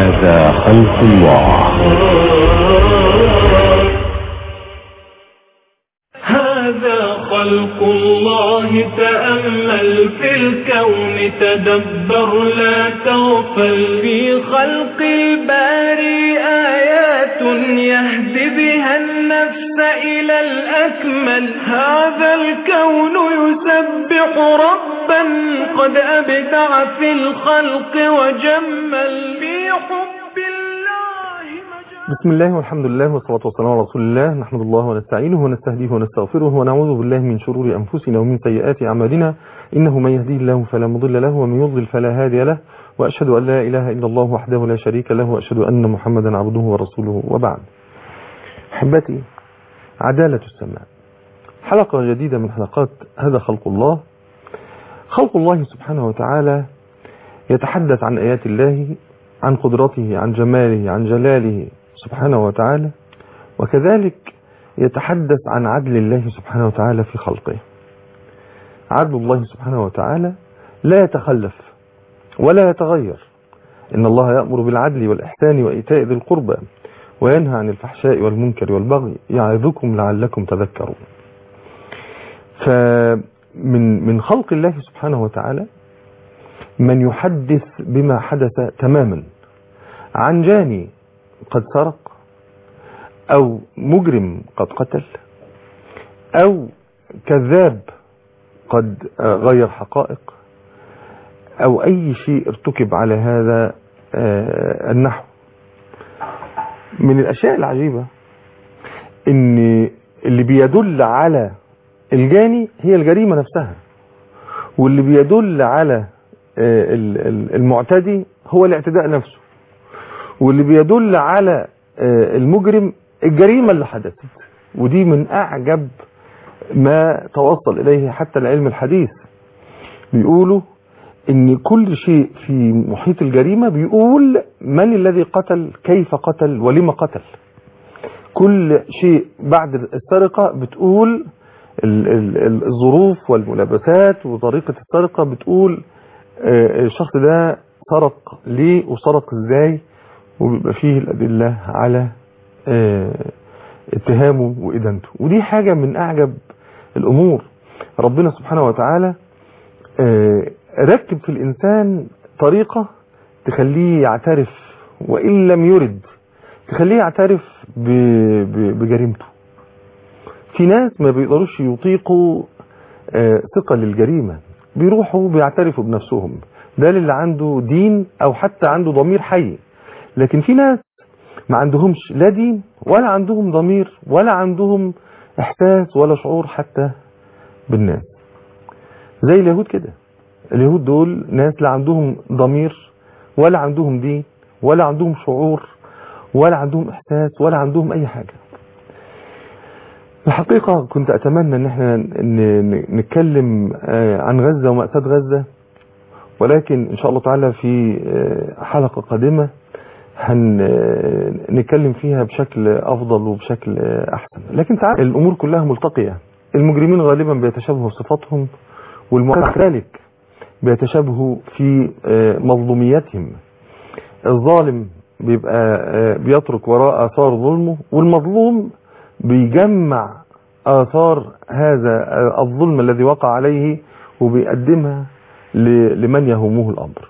هذا خلق الله هذا خلق الله تأمل في الكون تدبر لا تغفل في خلق الباري آيات يهدي بها النفس إلى الأكمل هذا الكون يسبح ربا قد أبدع في الخلق وجمل في حب الله مجال بسم الله والحمد لله والصلاة والسلام على رسول الله نحمد الله ونستعينه ونستهديه ونستغفره ونعوذ بالله من شرور أنفسنا ومن سيئات أعمالنا إنه من يهديه الله فلا مضل له ومن يضلل فلا هادي له وأشهد أن لا إله إلا الله وحده لا شريك له وأشهد أن محمدا عبده ورسوله وبعد أحبتي عدالة السماء حلقة جديدة من حلقات هذا خلق الله خلق الله سبحانه وتعالى يتحدث عن آيات الله عن قدرته عن جماله عن جلاله سبحانه وتعالى وكذلك يتحدث عن عدل الله سبحانه وتعالى في خلقه عدل الله سبحانه وتعالى لا يتخلف ولا يتغير إن الله يأمر بالعدل والإحسان وإيتاء ذي القربى وينهى عن الفحشاء والمنكر والبغي يعظكم لعلكم تذكرون فمن من خلق الله سبحانه وتعالى من يحدث بما حدث تماما عن جاني قد سرق أو مجرم قد قتل أو كذاب قد غير حقائق أو أي شيء ارتكب على هذا النحو من الأشياء العجيبة إن اللي بيدل على الجاني هي الجريمة نفسها واللي بيدل على المعتدي هو الاعتداء نفسه واللي بيدل على المجرم الجريمة اللي حدثت ودي من أعجب ما توصل إليه حتى العلم الحديث بيقولوا ان كل شيء في محيط الجريمة بيقول من الذي قتل كيف قتل ولما قتل كل شيء بعد السرقة بتقول الظروف والملابسات وطريقة السرقة بتقول الشخص ده سرق ليه وسرق ازاي وبيبقى فيه الأدلة على اتهامه وإدانته ودي حاجة من أعجب الأمور ربنا سبحانه وتعالى ركب في الإنسان طريقة تخليه يعترف وإن لم يرد تخليه يعترف بجريمته في ناس ما بيقدروش يطيقوا ثقة للجريمة بيروحوا بيعترفوا بنفسهم ده اللي عنده دين او حتى عنده ضمير حي لكن في ناس ما عندهمش لا دين ولا عندهم ضمير ولا عندهم احساس ولا شعور حتى بالناس زي اليهود كده اليهود دول ناس لا عندهم ضمير ولا عندهم دين ولا عندهم شعور ولا عندهم احساس ولا عندهم اي حاجة الحقيقة كنت اتمنى ان احنا نتكلم عن غزة ومأساة غزة ولكن ان شاء الله تعالى في حلقة قادمة هنتكلم فيها بشكل افضل وبشكل احسن لكن تعالى الامور كلها ملتقية المجرمين غالبا بيتشابهوا صفاتهم والمعتدى ذلك بيتشابهوا في مظلوميتهم الظالم بيبقى بيترك وراء اثار ظلمه والمظلوم بيجمع آثار هذا الظلم الذي وقع عليه وبيقدمها لمن يهمه الأمر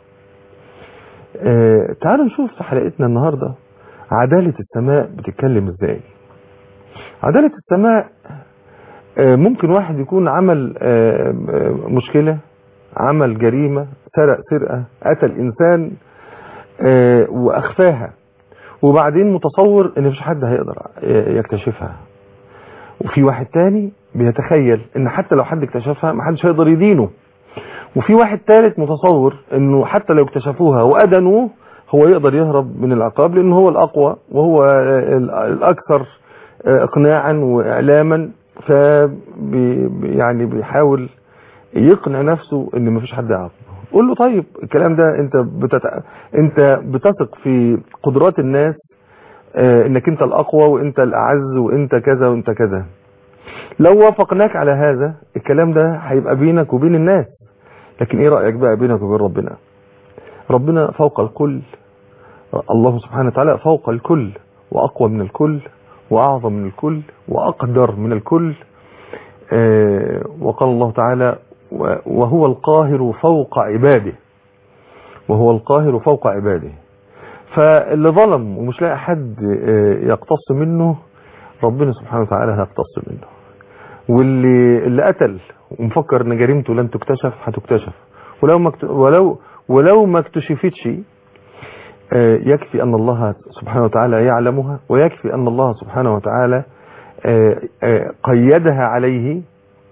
تعالوا نشوف في حلقتنا النهاردة عدالة السماء بتتكلم ازاي عدالة السماء ممكن واحد يكون عمل مشكلة عمل جريمة سرق سرقة قتل إنسان وأخفاها وبعدين متصور ان مفيش حد هيقدر يكتشفها وفي واحد تاني بيتخيل ان حتى لو حد اكتشفها محدش هيقدر يدينه وفي واحد تالت متصور انه حتى لو اكتشفوها وادنوه هو يقدر يهرب من العقاب لانه هو الاقوى وهو الاكثر اقناعا واعلاما ف يعني بيحاول يقنع نفسه ان مفيش حد يعاقبه قول له طيب الكلام ده انت بتت... انت بتثق في قدرات الناس اه انك انت الاقوى وانت الاعز وانت كذا وانت كذا لو وافقناك على هذا الكلام ده هيبقى بينك وبين الناس لكن ايه رأيك بقى بينك وبين ربنا ربنا فوق الكل الله سبحانه وتعالى فوق الكل وأقوى من الكل وأعظم من الكل وأقدر من الكل آه، وقال الله تعالى و- وهو القاهر فوق عباده وهو القاهر فوق عباده فاللي ظلم ومش لاقي حد آه، يقتص منه ربنا سبحانه وتعالى هيقتص منه واللي اللي قتل ومفكر ان جريمته لن تكتشف هتكتشف ولو ما اكت- ولو ولو ما اكتشفتش آه، يكفي ان الله سبحانه وتعالى يعلمها ويكفي ان الله سبحانه وتعالى آه، آه، قيدها عليه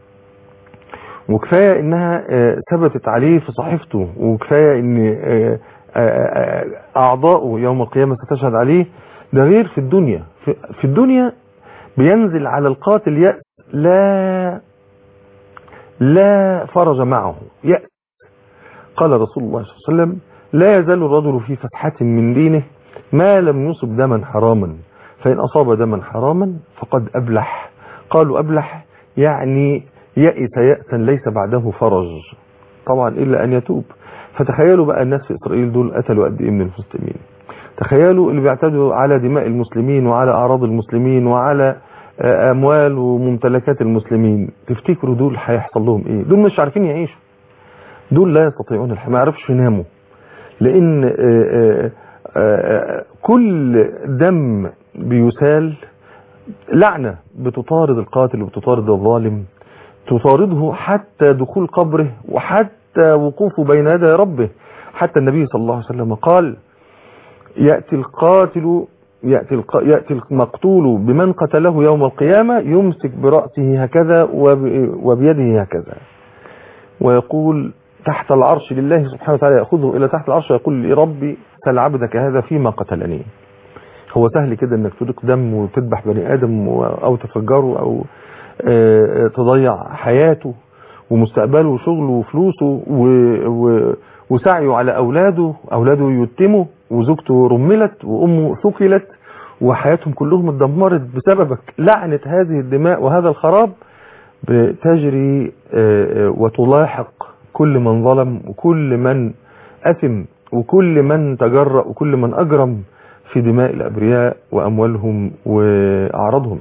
وكفايه انها آه، ثبتت عليه في صحيفته وكفايه ان آه، آه، آه، اعضاؤه يوم القيامه ستشهد عليه ده غير في الدنيا في- في الدنيا بينزل على القاتل يأس لا لا فرج معه يأس قال رسول الله صلى الله عليه وسلم لا يزال الرجل في فتحة من دينه ما لم يصب دما حراما فإن أصاب دما حراما فقد أبلح قالوا أبلح يعني يئس يأسا ليس بعده فرج طبعا إلا أن يتوب فتخيلوا بقى الناس في إسرائيل دول قتلوا قد إيه من المسلمين تخيلوا اللي بيعتدوا على دماء المسلمين وعلى أعراض المسلمين وعلى آه، أموال وممتلكات المسلمين تفتكروا دول هيحصل لهم إيه دول مش عارفين يعيشوا دول لا يستطيعون الحياة ما يعرفش يناموا لأن آه، آه، آه، كل دم بيسال لعنة بتطارد القاتل وبتطارد الظالم تطارده حتى دخول قبره وحتى وقوفه بين يدي ربه حتى النبي صلى الله عليه وسلم قال يأتي القاتل يأتي, الق... يأتي المقتول بمن قتله يوم القيامة يمسك برأسه هكذا وب... وبيده هكذا ويقول تحت العرش لله سبحانه وتعالى يأخذه إلى تحت العرش ويقول لربي سل عبدك هذا فيما قتلني هو سهل كده انك تريق دم وتذبح بني ادم و- او تفجره او آه، تضيع حياته ومستقبله وشغله وفلوسه و- و- وسعيه على اولاده اولاده يتموا وزوجته رملت وامه ثقلت وحياتهم كلهم اتدمرت بسببك لعنة هذه الدماء وهذا الخراب بتجري آه، آه، وتلاحق كل من ظلم وكل من أثم وكل من تجرأ وكل من أجرم في دماء الأبرياء وأموالهم وأعراضهم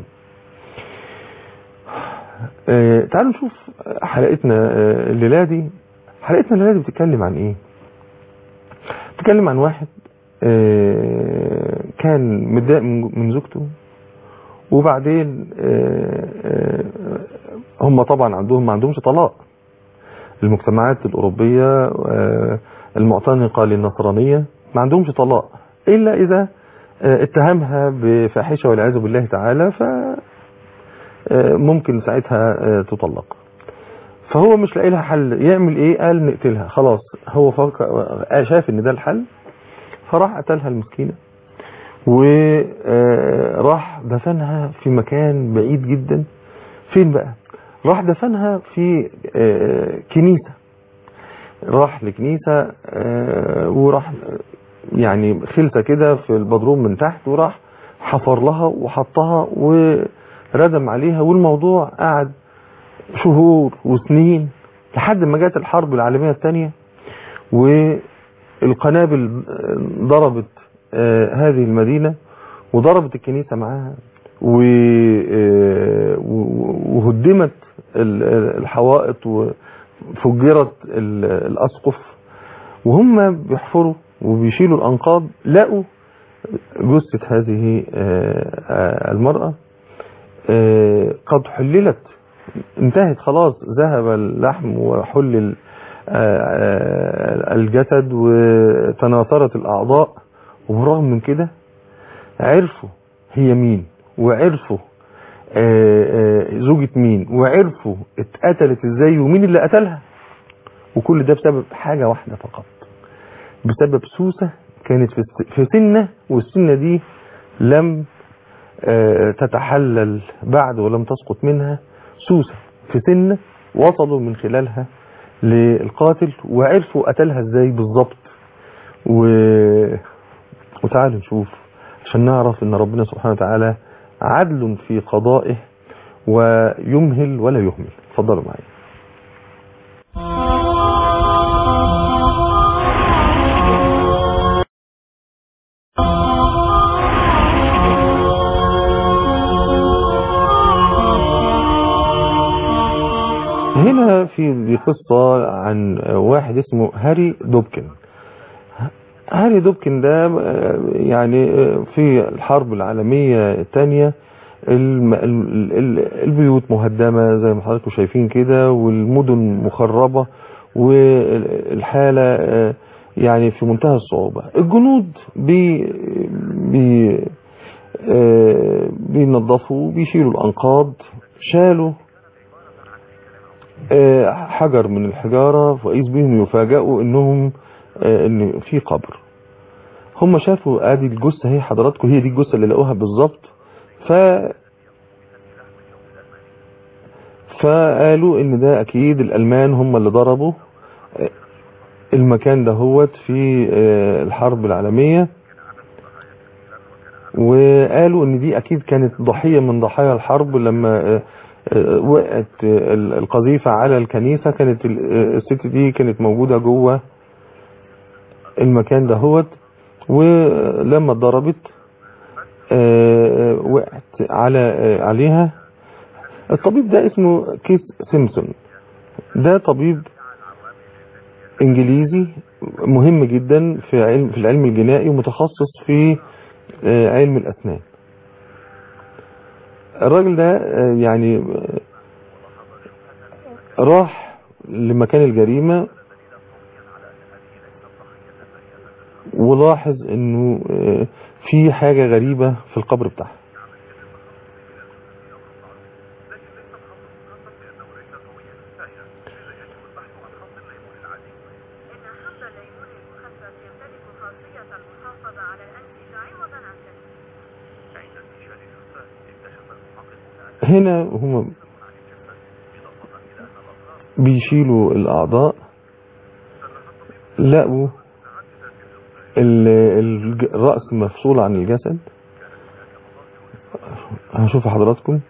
آه، تعالوا نشوف حلقتنا آه، الليلة دي حلقتنا الليلة دي بتتكلم عن ايه بتتكلم عن واحد آه، كان متضايق من من زوجته وبعدين آه، آه، هم طبعا عندهم ما عندهمش طلاق المجتمعات الأوروبية آه، المعتنقة للنصرانية ما عندهمش طلاق إلا إذا آه، اتهمها بفاحشة والعياذ بالله تعالى ف آه، ممكن ساعتها آه، تطلق فهو مش لاقي لها حل يعمل ايه قال نقتلها خلاص هو فكر آه، شاف ان ده الحل فراح قتلها المسكينة وراح دفنها في مكان بعيد جدا فين بقى راح دفنها في آه، كنيسة راح لكنيسة آه، وراح يعني خلسة كده في البدروم من تحت وراح حفر لها وحطها وردم عليها والموضوع قعد شهور وسنين لحد ما جت الحرب العالمية الثانية والقنابل ضربت آه، هذه المدينة وضربت الكنيسة معاها و- آه، و- وهدمت ال- الحوائط وفجرت ال- الأسقف وهم بيحفروا وبيشيلوا الأنقاض لقوا جثة هذه آه، آه، المرأة آه، قد حللت انتهت خلاص ذهب اللحم وحلل آه، آه، الجسد وتناثرت الأعضاء وبرغم من كده عرفوا هي مين وعرفوا آه، آه، زوجة مين وعرفوا اتقتلت ازاي ومين اللي قتلها وكل ده بسبب حاجة واحدة فقط بسبب سوسة كانت في الس- في سنة والسنة دي لم آه، تتحلل بعد ولم تسقط منها سوسة في سنة وصلوا من خلالها للقاتل وعرفوا قتلها ازاي بالظبط و... وتعالوا نشوف عشان نعرف ان ربنا سبحانه وتعالى عدل في قضائه ويمهل ولا يهمل اتفضلوا معايا انها في دي قصة عن واحد اسمه هاري دوبكن هاري دوبكن ده آه، يعني آه، في الحرب العالمية الثانية الم- ال- ال- البيوت مهدمة زي ما حضراتكم شايفين كده والمدن مخربة والحالة آه، يعني في منتهى الصعوبة الجنود بي بي آه، بينظفوا بيشيلوا الأنقاض شالوا آه، حجر من الحجارة فإذ بهم يفاجئوا إنهم آه، إن في قبر هم شافوا ادي الجثة هي حضراتكم هي دي الجثة اللي لقوها بالظبط ف فقالوا ان ده اكيد الالمان هم اللي ضربوا آه، المكان ده هوت في آه، الحرب العالمية وقالوا ان دي اكيد كانت ضحية من ضحايا الحرب لما آه، آه، وقعت آه، القذيفة على الكنيسة كانت ال- آه، الست دي كانت موجودة جوه المكان ده هوت ولما اتضربت آه، آه، وقعت على آه، عليها الطبيب ده اسمه كيس سيمسون ده طبيب انجليزي مهم جدا في علم في العلم الجنائي ومتخصص في آه، علم الاسنان الراجل ده آه، يعني آه، راح لمكان الجريمة ولاحظ انه آه، في حاجة غريبة في القبر بتاعها إن حمض الليمون المخفف يمتلك خاصية المحافظة على الأنسجة عوضا عن تركيبه هنا هم بيشيلوا الأعضاء لقوا ال- الج- الرأس مفصول عن الجسد هشوف حضراتكم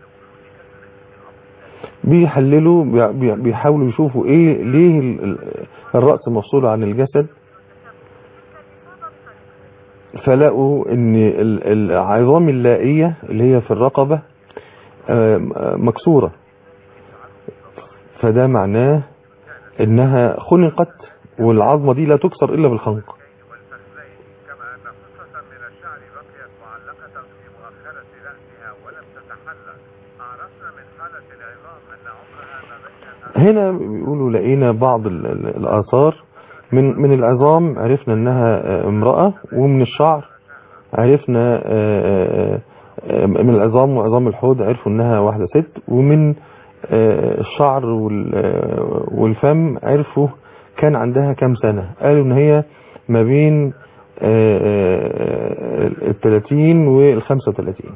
بيحللوا بي- بي- بيحاولوا يشوفوا ايه ليه ال- ال- الرأس مفصول عن الجسد فلقوا ان ال- العظام اللائية اللي هي في الرقبة آم، آم، مكسورة فده معناه انها خنقت والعظمة دي لا تكسر الا بالخنق كما أن قصة من الشعر بقيت معلقة في مؤخرة رأسها ولم تتحلل عرفنا من حالة العظام أن عمرها ما بين هنا بيقولوا لقينا بعض ال- ال- الآثار من من العظام عرفنا انها آه، امرأة ومن الشعر عرفنا آه، آه، من العظام وعظام الحوض عرفوا انها واحدة ست ومن آه، الشعر وال- آه، والفم عرفوا كان عندها كام سنة قالوا ان هي ما بين ال 30 وال 35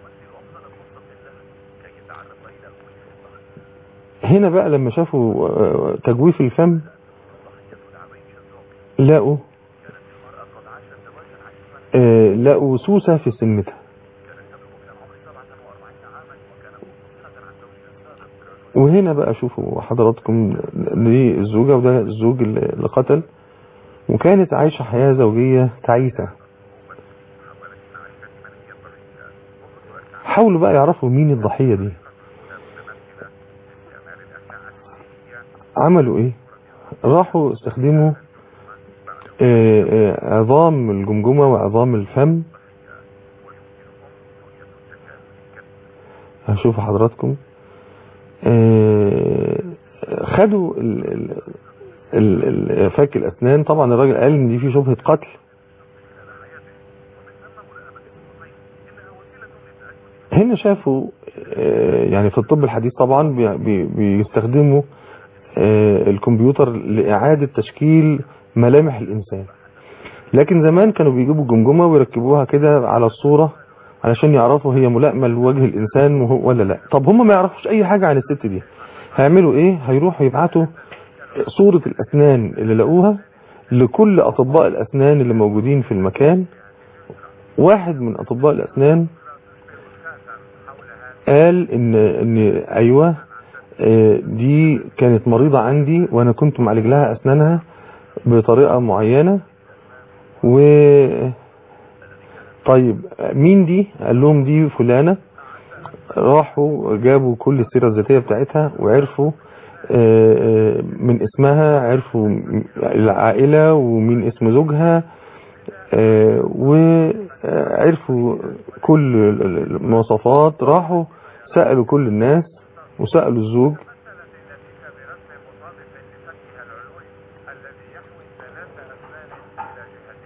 هنا بقى لما شافوا آه، تجويف الفم لقوا آه، لقوا سوسة في سنتها وهنا بقى شوفوا حضراتكم دي الزوجة وده الزوج اللي قتل وكانت عايشة حياة زوجية تعيسة حاولوا بقى يعرفوا مين الضحية دي عملوا ايه راحوا استخدموا آه، آه، عظام الجمجمة وعظام الفم هشوف حضراتكم آه، خدوا ال- ال- ال- ال- فك الأسنان طبعا الراجل قال ان دي في شبهة قتل هنا شافوا آه، يعني في الطب الحديث طبعا بي- بي- بيستخدموا آه، الكمبيوتر لإعادة تشكيل ملامح الإنسان لكن زمان كانوا بيجيبوا جمجمة ويركبوها كده على الصورة علشان يعرفوا هي ملائمة لوجه الإنسان وهو- ولا لا طب هم ما يعرفوش أي حاجة عن الست دي هيعملوا إيه هيروحوا يبعتوا صورة الأسنان اللي لقوها لكل أطباء الأسنان اللي موجودين في المكان واحد من أطباء الأسنان قال إن, إن أيوة آه، دي كانت مريضة عندي وأنا كنت معالج لها أسنانها بطريقة معينة و طيب مين دي قال لهم دي فلانة راحوا جابوا كل السيرة الذاتية بتاعتها وعرفوا آه، آه، من اسمها عرفوا م- العائلة ومين اسم زوجها آه، وعرفوا كل ال- ال- المواصفات راحوا سألوا كل الناس وسألوا الزوج مثلت النتيجة برسم مصادف لفكها العلوي الذي يحوي ثلاث أسنان إلى جهة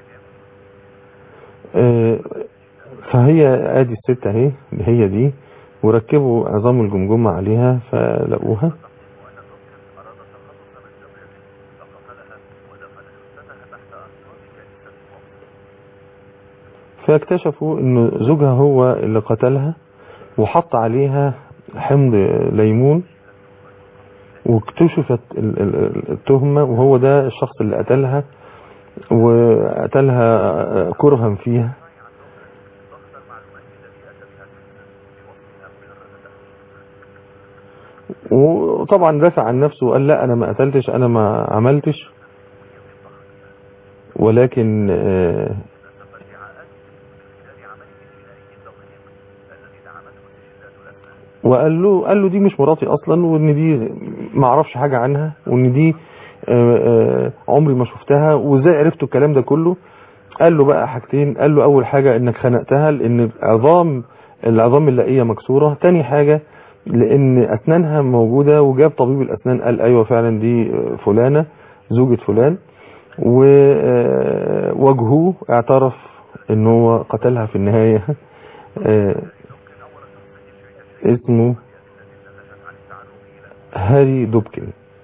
اليمين آه، فهي ادي الست اهي اللي هي دي وركبوا عظام الجمجمة عليها فلقوها فاكتشفوا ان زوجها هو اللي قتلها وحط عليها حمض ليمون واكتشفت ال- ال- التهمة وهو ده الشخص اللي قتلها وقتلها كرها فيها وطبعا دافع عن نفسه وقال لا انا ما قتلتش انا ما عملتش ولكن آه، وقال له قال له دي مش مراتي اصلا وان دي ما اعرفش حاجه عنها وان دي آه، آه، عمري ما شفتها وازاي عرفتوا الكلام ده كله قال له بقى حاجتين قال له اول حاجه انك خنقتها لان عظام العظام اللائيه مكسوره تاني حاجه لان اسنانها موجوده وجاب طبيب الاسنان قال ايوه فعلا دي آه، فلانه زوجة فلان ووجهه اعترف ان هو قتلها في النهايه آه، اسمه هاري دوبكن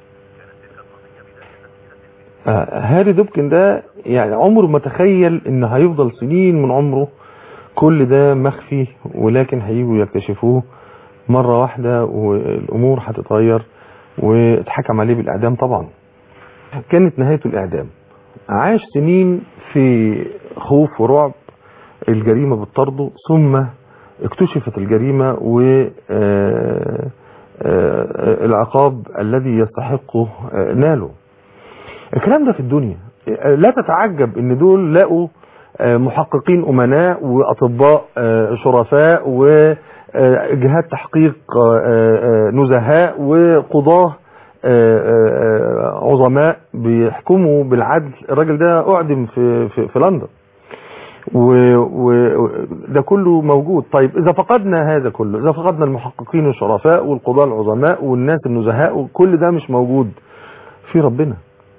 آه، هاري دوبكن ده يعني عمره ما تخيل ان هيفضل سنين من عمره كل ده مخفي ولكن هيجوا يكتشفوه مرة واحدة والامور هتتغير واتحكم عليه بالاعدام طبعا كانت نهايته الاعدام عاش سنين في خوف ورعب الجريمة بتطرده ثم اكتشفت الجريمة والعقاب الذي يستحقه آه، ناله الكلام ده في الدنيا آه، لا تتعجب ان دول لقوا آه، محققين امناء واطباء آه، شرفاء وجهات تحقيق آه، آه، نزهاء وقضاه آه، آه، عظماء بيحكموا بالعدل الراجل ده اعدم في في, في لندن وده كله موجود طيب اذا فقدنا هذا كله اذا فقدنا المحققين الشرفاء والقضاة العظماء والناس النزهاء وكل ده مش موجود في ربنا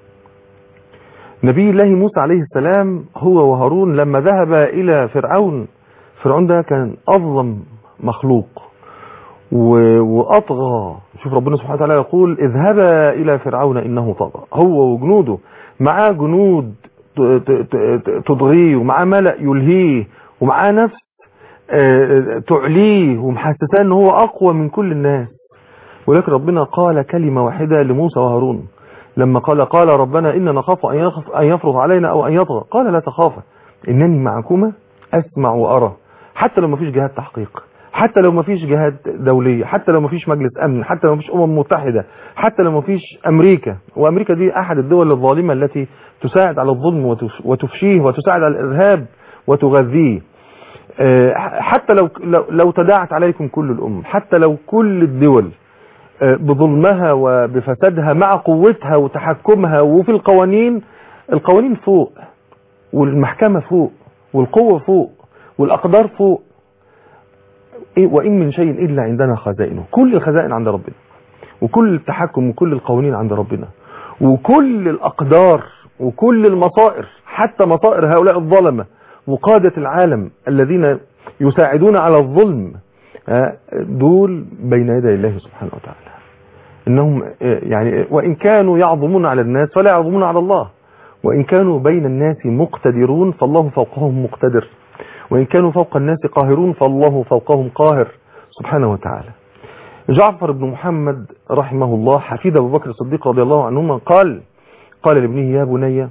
نبي الله موسى عليه السلام هو وهارون لما ذهب الى فرعون فرعون ده كان اظلم مخلوق و- واطغى شوف ربنا سبحانه وتعالى يقول اذهبا الى فرعون انه طغى هو وجنوده معاه جنود ت- ت- ت- تضغيه ومعاه ملأ يلهيه ومعاه نفس آه، تعليه ومحسساه ان هو اقوى من كل الناس ولكن ربنا قال كلمة واحدة لموسى وهارون لما قال قال ربنا إننا نخاف أن يخف- أن يفرض علينا أو أن يطغى قال لا تخافا إنني معكما أسمع وأرى حتى لو ما فيش جهات تحقيق حتى لو ما فيش جهات دولية حتى لو ما فيش مجلس أمن حتى لو ما فيش أمم متحدة حتى لو ما فيش أمريكا وأمريكا دي أحد الدول الظالمة التي تساعد على الظلم وتف- وتفشيه وتساعد على الإرهاب وتغذيه آه، حتى لو لو- لو تداعت عليكم كل الأمم حتى لو كل الدول آه، بظلمها وبفسادها مع قوتها وتحكمها وفي القوانين القوانين فوق والمحكمة فوق والقوة فوق والأقدار فوق إيه وإن من شيء إلا عندنا خزائنه كل الخزائن عند ربنا وكل التحكم وكل القوانين عند ربنا وكل الأقدار وكل المصائر حتى مصائر هؤلاء الظلمة وقادة العالم الذين يساعدون على الظلم آه، دول بين يدي الله سبحانه وتعالى انهم آه، يعني وان كانوا يعظمون على الناس فلا يعظمون على الله وان كانوا بين الناس مقتدرون فالله فوقهم مقتدر وان كانوا فوق الناس قاهرون فالله فوقهم قاهر سبحانه وتعالى جعفر بن محمد رحمه الله حفيد ابو بكر الصديق رضي الله عنهما قال قال لابنه يا بني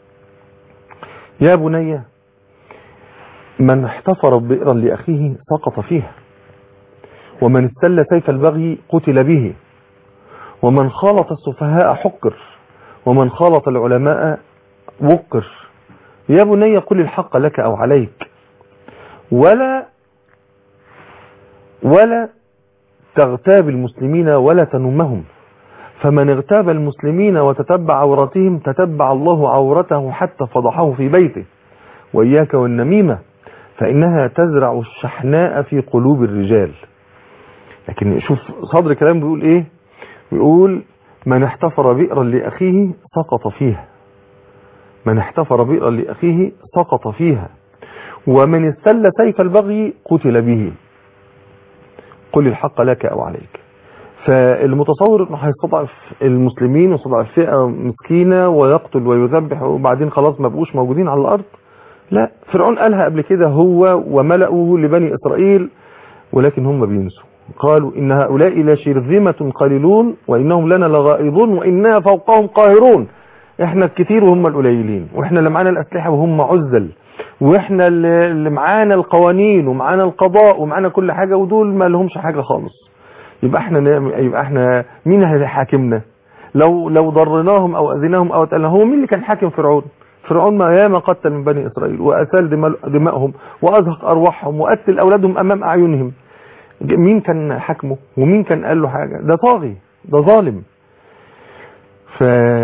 يا بني من احتفر بئرا لاخيه سقط فيها ومن استل سيف البغي قتل به ومن خالط السفهاء حقر ومن خالط العلماء وقر يا بني قل الحق لك أو عليك ولا ولا تغتاب المسلمين ولا تنمهم فمن اغتاب المسلمين وتتبع عوراتهم تتبع الله عورته حتى فضحه في بيته وإياك والنميمة فإنها تزرع الشحناء في قلوب الرجال لكن شوف صدر كلام بيقول ايه بيقول من احتفر بئرا لأخيه سقط فيها من احتفر بئرا لأخيه سقط فيها ومن استل سيف البغي قتل به قل الحق لك أو عليك فالمتصور انه هيستضعف المسلمين ويستضعف فئة مسكينة ويقتل ويذبح وبعدين خلاص ما بقوش موجودين على الأرض لا فرعون قالها قبل كده هو وملأه لبني إسرائيل ولكن هم بينسوا قالوا إن هؤلاء لشرذمة قليلون وإنهم لنا لغائظون وإنا فوقهم قاهرون احنا الكثير وهم القليلين واحنا اللي معانا الأسلحة وهم عزل واحنا اللي اللي معانا القوانين ومعانا القضاء ومعانا كل حاجة ودول ما لهمش حاجة خالص يبقى احنا نعمل يبقى احنا مين اللي حاكمنا لو لو ضرناهم او اذيناهم او اتقلنا هو مين اللي كان حاكم فرعون فرعون ما ياما قتل من بني اسرائيل واسال دماء- دمائهم وازهق ارواحهم وقتل اولادهم امام اعينهم مين كان حاكمه ومين كان قال له حاجه ده طاغي ده ظالم ف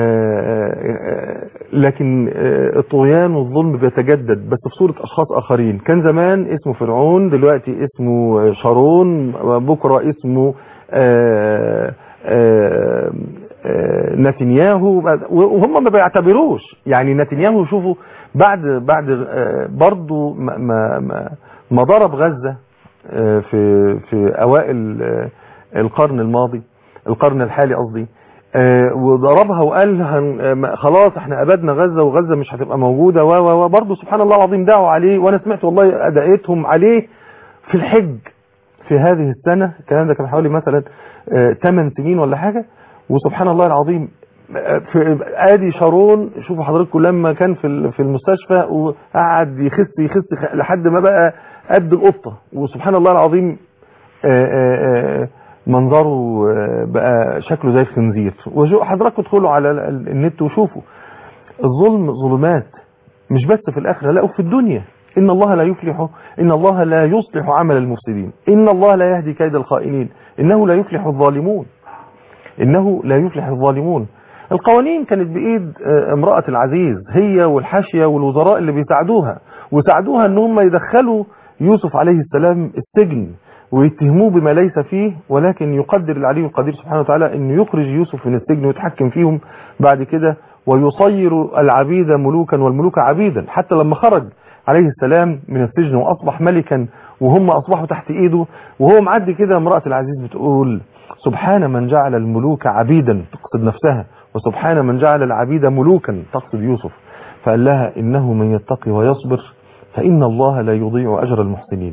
لكن الطغيان والظلم بيتجدد بس في صورة أشخاص آخرين كان زمان اسمه فرعون دلوقتي اسمه شارون بكرة اسمه آه، آه، آه، نتنياهو وهم ما بيعتبروش يعني نتنياهو شوفوا بعد بعد آه، برضو ما ما ما- ما ضرب غزة آه، في في أوائل آه، القرن الماضي القرن الحالي قصدي آه، وضربها وقال هن آه، ما- خلاص احنا ابدنا غزة وغزة مش هتبقى موجودة و و وبرضه سبحان الله العظيم دعوا عليه وانا سمعت والله ادعيتهم عليه في الحج في هذه السنة الكلام ده كان حوالي مثلا 8 سنين ولا حاجة وسبحان الله العظيم آه، في ادي شارون شوفوا حضراتكم لما كان في ال- في المستشفى وقعد يخس يخس خ- لحد ما بقى قد القطة وسبحان الله العظيم آه، آه، آه، منظره آه، بقى شكله زي الخنزير وشو- حضراتكم ادخلوا على ال- ال- النت وشوفوا الظلم ظلمات مش بس في الآخرة لا وفي الدنيا إن الله لا يفلح إن الله لا يصلح عمل المفسدين إن الله لا يهدي كيد الخائنين إنه لا يفلح الظالمون إنه لا يفلح الظالمون القوانين كانت بإيد آه، امرأة العزيز هي والحاشية والوزراء اللي بيساعدوها وساعدوها ان هم يدخلوا يوسف عليه السلام السجن ويتهموه بما ليس فيه ولكن يقدر العلي القدير سبحانه وتعالى انه يخرج يوسف من السجن ويتحكم فيهم بعد كده ويصير العبيد ملوكا والملوك عبيدا حتى لما خرج عليه السلام من السجن واصبح ملكا وهم اصبحوا تحت ايده وهو معدي كده امرأة العزيز بتقول سبحان من جعل الملوك عبيدا تقصد نفسها وسبحان من جعل العبيد ملوكا تقصد يوسف فقال لها إنه من يتقي ويصبر فإن الله لا يضيع أجر المحسنين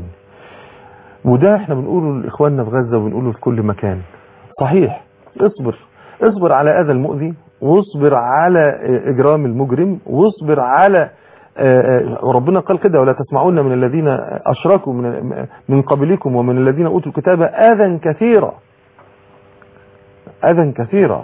وده احنا بنقوله لإخواننا في غزة وبنقوله في كل مكان صحيح اصبر اصبر على أذى المؤذي واصبر على إجرام المجرم واصبر على ربنا قال كده ولا تسمعون من الذين أشركوا من من قبلكم ومن الذين أوتوا الكتاب أذى كثيرا أذى كثيرا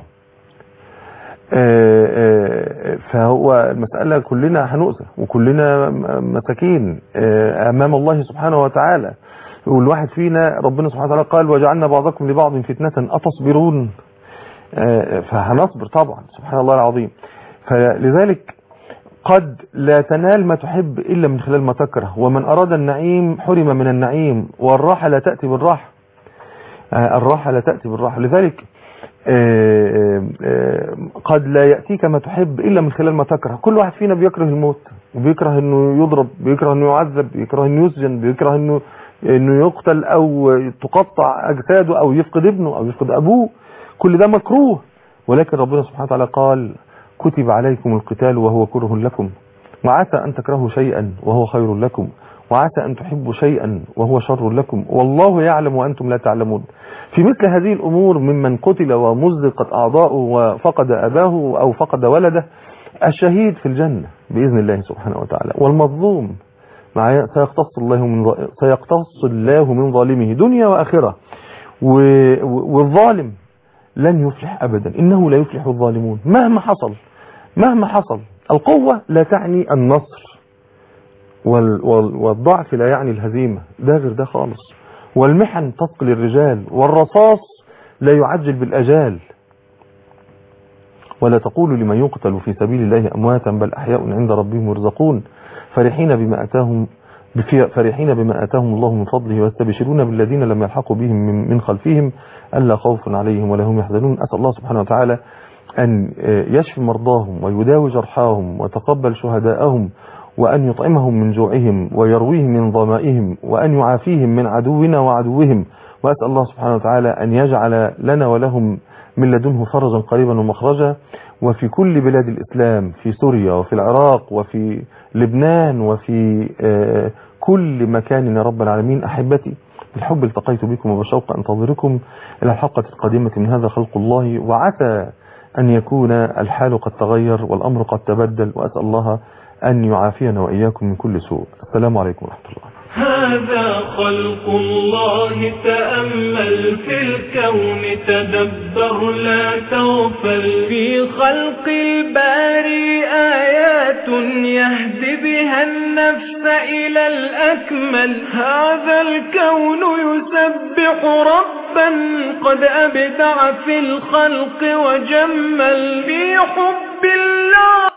فهو المسألة كلنا هنؤذى وكلنا مساكين أمام الله سبحانه وتعالى والواحد فينا ربنا سبحانه وتعالى قال وجعلنا بعضكم لبعض فتنة أتصبرون فهنصبر طبعا سبحان الله العظيم فلذلك قد لا تنال ما تحب إلا من خلال ما تكره ومن أراد النعيم حرم من النعيم والراحة لا تأتي بالراحة الراحة لا تأتي بالراحة لذلك قد لا يأتيك ما تحب إلا من خلال ما تكره كل واحد فينا بيكره الموت وبيكره انه يضرب بيكره انه يعذب بيكره انه يسجن بيكره انه انه يقتل او تقطع اجساده او يفقد ابنه او يفقد ابوه كل ده مكروه ولكن ربنا سبحانه وتعالى قال كتب عليكم القتال وهو كره لكم وعسى ان تكرهوا شيئا وهو خير لكم وعسى أن تحبوا شيئا وهو شر لكم والله يعلم وأنتم لا تعلمون في مثل هذه الأمور ممن قتل ومزقت أعضاؤه وفقد أباه أو فقد ولده الشهيد في الجنة بإذن الله سبحانه وتعالى والمظلوم مع سيقتص الله من سيقتص الله من ظالمه دنيا وآخرة والظالم لن يفلح أبدا إنه لا يفلح الظالمون مهما حصل مهما حصل القوة لا تعني النصر والضعف لا يعني الهزيمة ده غير ده خالص والمحن تثقل الرجال والرصاص لا يعجل بالأجال ولا تقولوا لمن يقتل في سبيل الله أمواتا بل أحياء عند ربهم يرزقون فرحين بما أتاهم بفي- فرحين بما آتاهم الله من فضله ويستبشرون بالذين لم يلحقوا بهم من من خلفهم ألا خوف عليهم ولا هم يحزنون أسأل الله سبحانه وتعالى أن يشفي مرضاهم ويداوي جرحاهم وتقبل شهداءهم وأن يطعمهم من جوعهم ويرويهم من ظمائهم وأن يعافيهم من عدونا وعدوهم وأسأل الله سبحانه وتعالى أن يجعل لنا ولهم من لدنه فرجا قريبا ومخرجا وفي كل بلاد الإسلام في سوريا وفي العراق وفي لبنان وفي آه، كل مكان يا رب العالمين أحبتي بالحب التقيت بكم وبشوق أنتظركم إلى الحلقة القادمة من هذا خلق الله وعسى أن يكون الحال قد تغير والأمر قد تبدل وأسأل الله أن يعافينا وإياكم من كل سوء السلام عليكم ورحمة الله هذا خلق الله تأمل في الكون تدبر لا تغفل في خلق الباري آيات يهدي بها النفس إلى الأكمل هذا الكون يسبح ربا قد أبدع في الخلق وجمل في حب الله